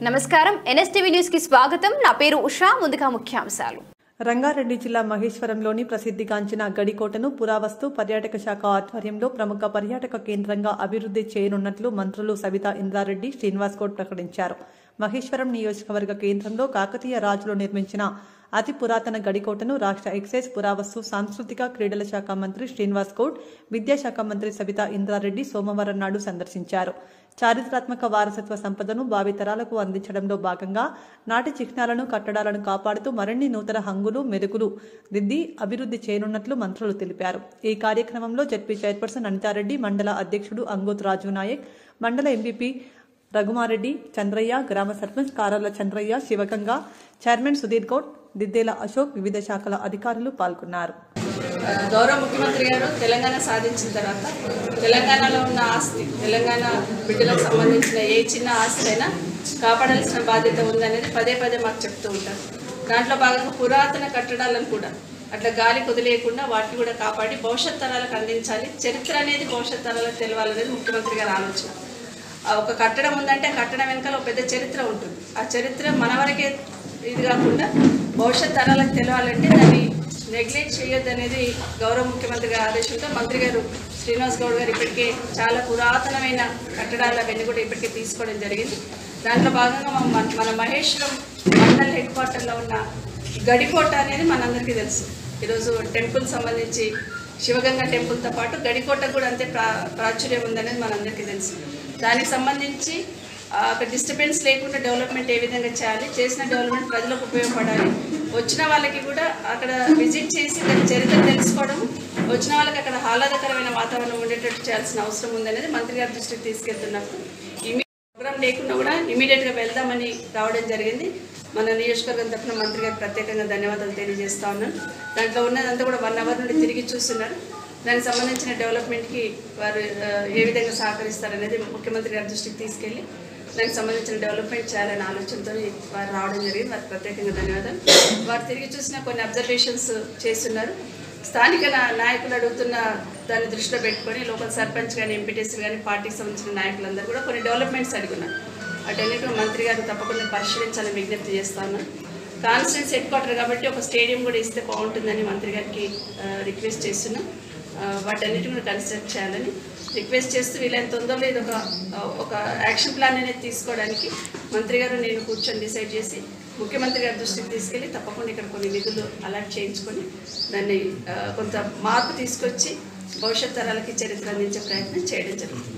నమస్కారం NSTV news కి స్వాగతం నా పేరు ఉషా ముందుగా ముఖ్యాంశాలు రంగారెడ్డి జిల్లా మహేశ్వరంలోని ప్రసిద్ధిగాంచిన గడికోటను పురావస్తు పర్యాటక శాఖ ఆధ్వర్యంలో ప్రముఖ పర్యాటక కేంద్రంగా అభివృద్ధి చేయనున్నట్లు మంత్రులు సవితా ఇంద్రారెడ్డి శ్రీనివాస్ గౌడ్ ప్రకటించారు మహేశ్వరం నియోజకవర్గ కేంద్రంలో కాకతీయ రాజులు నిర్మించిన అతి పురాతన గడికోటను రాష్ట్ర ఎక్సైజ్ పురావస్తు సాంస్కృతిక క్రీడల శాఖ మంత్రి శ్రీనివాస్ గౌడ్ విద్యాశాఖ మంత్రి సవితా ఇంద్రారెడ్డి సోమవారం నాడు సందర్శించారు చారిత్రాత్మక వారసత్వ సంపదను భావితరాలకు అందించడంలో భాగంగా నాటి చిహ్నాలను కట్టడాలను కాపాడుతూ మరిన్ని నూతన హంగులు మెరుగులు దిద్ది అభివృద్ధి చేయనున్నట్లు మంత్రులు తెలిపారు ఈ కార్యక్రమంలో జడ్పీ చైర్పర్సన్ అనితారెడ్డి మండల అధ్యక్షుడు అంగోత్ రాజు నాయక్ మండల ఎంపీపీ రఘుమారెడ్డి చంద్రయ్య గ్రామ సర్పంచ్ కారాల చంద్రయ్య శివగంగ చైర్మన్ సుధీర్ గౌడ్ దిద్దేల అశోక్ వివిధ శాఖల అధికారులు పాల్గొన్నారు గౌరవ ముఖ్యమంత్రి గారు తెలంగాణ సాధించిన తర్వాత తెలంగాణలో ఉన్న ఆస్తి తెలంగాణ బిడ్డలకు సంబంధించిన ఏ చిన్న ఆస్తి అయినా కాపాడాల్సిన బాధ్యత ఉందనేది పదే పదే మాకు చెప్తూ ఉంటారు దాంట్లో భాగంగా పురాతన కట్టడాలను కూడా అట్లా గాలి కుదిలేయకుండా వాటిని కూడా కాపాడి భవిష్యత్ తరాలకు అందించాలి చరిత్ర అనేది భవిష్యత్ తరాలకు తెలవాలనేది ముఖ్యమంత్రి గారి ఆలోచన ఆ ఒక కట్టడం ఉందంటే ఆ కట్టడం వెనకాల ఒక పెద్ద చరిత్ర ఉంటుంది ఆ చరిత్ర మన వరకే ఇది కాకుండా భవిష్యత్ తరాలకు తెలవాలంటే దాన్ని నెగ్లెక్ట్ చేయొద్దు అనేది గౌరవ ముఖ్యమంత్రి గారి ఆదేశంతో మంత్రి గారు శ్రీనివాస్ గౌడ్ గారు ఇప్పటికే చాలా పురాతనమైన కట్టడాలు అవన్నీ కూడా ఇప్పటికే తీసుకోవడం జరిగింది దాంట్లో భాగంగా మన మన మహేశ్వరం మండల్ హెడ్ క్వార్టర్లో ఉన్న గడికోట అనేది మనందరికీ తెలుసు ఈరోజు టెంపుల్ సంబంధించి శివగంగ టెంపుల్తో పాటు గడికోట కూడా అంతే ప్రా ప్రాచుర్యం ఉందనేది మనందరికీ తెలుసు దానికి సంబంధించి ఆ, అక్కడ డిస్టర్బెన్స్ లేకుండా డెవలప్మెంట్ ఏ విధంగా చేయాలి చేసిన డెవలప్మెంట్ ప్రజలకు ఉపయోగపడాలి వచ్చిన వాళ్ళకి కూడా అక్కడ విజిట్ చేసి దాని చరిత్ర తెలుసుకోవడం వచ్చిన వాళ్ళకి అక్కడ ఆహ్లాదకరమైన వాతావరణం ఉండేటట్టు చేయాల్సిన అవసరం ఉందనేది మంత్రి గారి దృష్టికి తీసుకెళ్తున్నప్పుడు ఇమీ ప్రోగ్రామ్ లేకుండా కూడా ఇమీడియట్గా వెళ్దామని రావడం జరిగింది మన నియోజకవర్గం తరఫున మంత్రి గారికి ప్రత్యేకంగా ధన్యవాదాలు తెలియజేస్తా ఉన్నాను దాంట్లో ఉన్నదంతా కూడా వన్ అవర్ నుండి తిరిగి చూస్తున్నారు దానికి సంబంధించిన డెవలప్మెంట్కి వారు ఆ, ఏ విధంగా సహకరిస్తారనేది ముఖ్యమంత్రి గారి దృష్టికి తీసుకెళ్ళి దానికి సంబంధించిన డెవలప్మెంట్ చేయాలనే ఆలోచనతో వారు రావడం జరిగింది వారికి ప్రత్యేకంగా ధన్యవాదాలు వారు తిరిగి చూసిన కొన్ని అబ్జర్వేషన్స్ చేస్తున్నారు స్థానిక నా- నాయకులు అడుగుతున్న దాన్ని దృష్టిలో పెట్టుకొని లోకల్ సర్పంచ్ కానీ ఎంపీటీసీ కానీ పార్టీకి సంబంధించిన నాయకులందరూ కూడా కొన్ని డెవలప్మెంట్స్ అడుగున్నారు వాటన్నిటి మంత్రి గారు తప్పకుండా పరిశీలించాలని విజ్ఞప్తి చేస్తా ఉన్నాను కాన్స్టిట్యూన్స్ హెడ్ క్వార్టర్ కాబట్టి ఒక స్టేడియం కూడా ఇస్తే బాగుంటుందని మంత్రి గారికి ఆ, రిక్వెస్ట్ చేస్తున్నాం ఆ, వాటన్నిటి కూడా కన్సిడర్ చేయాలని రిక్వెస్ట్ చేస్తూ వీళ్ళని తొందరలో ఇది ఒక ఒక యాక్షన్ ప్లాన్ అనేది తీసుకోవడానికి మంత్రి గారు నేను కూర్చొని డిసైడ్ చేసి ముఖ్యమంత్రి గారి దృష్టికి తీసుకెళ్ళి తప్పకుండా ఇక్కడ కొన్ని నిధులు అలాట్ చేయించుకొని దాన్ని ఆ, కొంత మార్పు తీసుకొచ్చి భవిష్యత్ తరాలకి చరిత్ర అందించే ప్రయత్నం చేయడం జరుగుతుంది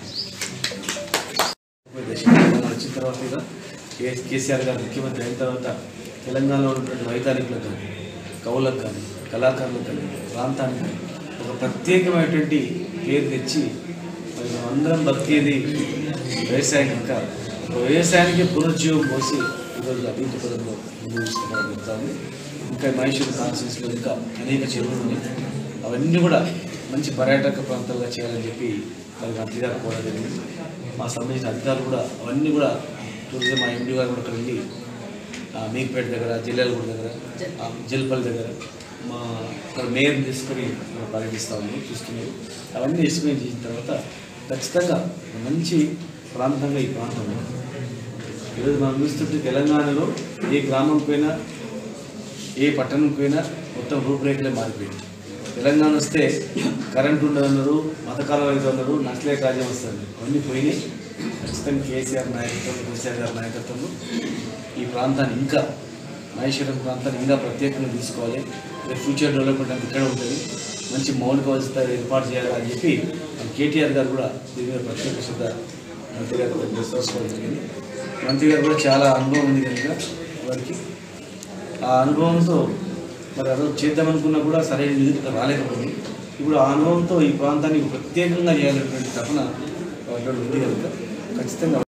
తెలంగాణ వచ్చిన తర్వాత కూడా కే కేసీఆర్ గారు ముఖ్యమంత్రి అయిన తర్వాత తెలంగాణలో ఉన్నటువంటి వైతాళికులకు కానీ కవులకు కానీ కళాకారులకు కానీ ప్రాంతానికి కానీ ఒక ప్రత్యేకమైనటువంటి పేరు తెచ్చి మరి మనం అందరం బతికేది వ్యవసాయం ఇంకా ఒక వ్యవసాయానికి పునరుజ్జీవం పోసి ఈరోజు అభివృద్ధి పదంలో ముందుకు తీసుకురావడం జరుగుతుంది ఇంకా మహేశ్వరి కాన్స్టిట్యూన్సీలో ఇంకా అనేక చెరువులు ఉన్నాయి అవన్నీ కూడా మంచి పర్యాటక ప్రాంతాలుగా చేయాలని చెప్పి మరి మంత్రి గారు కూడా జరిగింది మా సంబంధించిన అధికారులు కూడా అవన్నీ కూడా టూరిజం మా ఎండి గారు కూడా అక్కడ వెళ్ళి ఆ, మీర్పేట దగ్గర జిల్లాలగూడ దగ్గర ఆ, జిల్పల్లి దగ్గర మా ఇక్కడ మేయర్ తీసుకొని మనం పర్యటిస్తూ ఉన్నాం చూస్తున్నారు అవన్నీ ఎక్స్ప్లెయిన్ చేసిన తర్వాత ఖచ్చితంగా ఒక మంచి ప్రాంతంగా ఈ ప్రాంతం ఉంది. ఈరోజు మనం చూస్తుంటే తెలంగాణలో ఏ గ్రామం పోయినా ఏ పట్టణం పోయినా మొత్తం రూపురేఖలే మారిపోయింది తెలంగాణ వస్తే కరెంట్ ఉండదన్నారు మతకాలం అయితే ఉన్నారు నక్సలే కార్యం వస్తుంది అవన్నీ పోయినాయి ఖచ్చితంగా కేసీఆర్ నాయకత్వం కేసీఆర్ గారి నాయకత్వంలో ఈ ప్రాంతాన్ని ఇంకా మహేశ్వరం ప్రాంతాన్ని ఇంకా ప్రత్యేకంగా తీసుకోవాలి రేపు ఫ్యూచర్ డెవలప్మెంట్ అంతా ఇక్కడ ఉంటుంది మంచి మౌలిక వసతులు ఏర్పాటు చేయాలని చెప్పి మన కేటీఆర్ గారు కూడా దీని మీద ప్రత్యేక శ్రద్ధ మంత్రి గారు కూడా తీసుకోవడం జరిగింది మంత్రి గారు కూడా చాలా అనుభవం ఉంది కనుక వారికి ఆ అనుభవంతో మరి అదో చేద్దామనుకున్నా కూడా సరైన నిధులు రాలేకపోయింది ఇప్పుడు ఆ అనుభవంతో ఈ ప్రాంతానికి ప్రత్యేకంగా చేయాలనేటువంటి తపన వాళ్ళలో ఉంది కనుక ఖచ్చితంగా